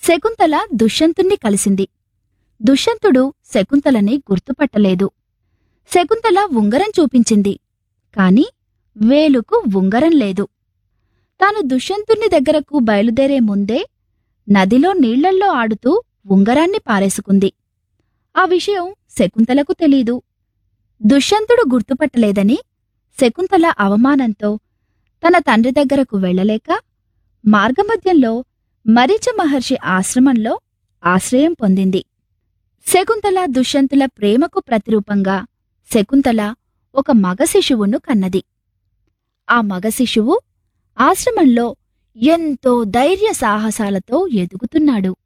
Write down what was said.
శకుంతల దుష్యంతుణ్ణి కలిసింది దుష్యంతుడు శకుంతలని గుర్తుపట్టలేదు శకుంతల ఉంగరం చూపించింది కాని వేలుకు ఉంగరం లేదు తాను దుష్యంతుణ్ణి దగ్గరకు బయలుదేరే ముందే నదిలో నీళ్లల్లో ఆడుతూ ఉంగరాన్ని పారేసుకుంది ఆ విషయం శకుంతలకు తెలీదు దుష్యంతుడు గుర్తుపట్టలేదని శకుంతల అవమానంతో తన తండ్రి దగ్గరకు వెళ్ళలేక మార్గమధ్యంలో మరీచ మహర్షి ఆశ్రమంలో ఆశ్రయం పొందింది శకుంతల దుష్యంతుల ప్రేమకు ప్రతిరూపంగా శకుంతల ఒక మగ శిశువును కన్నది ఆ మగ శిశువు ఆశ్రమంలో ఎంతో ధైర్య సాహసాలతో ఎదుగుతున్నాడు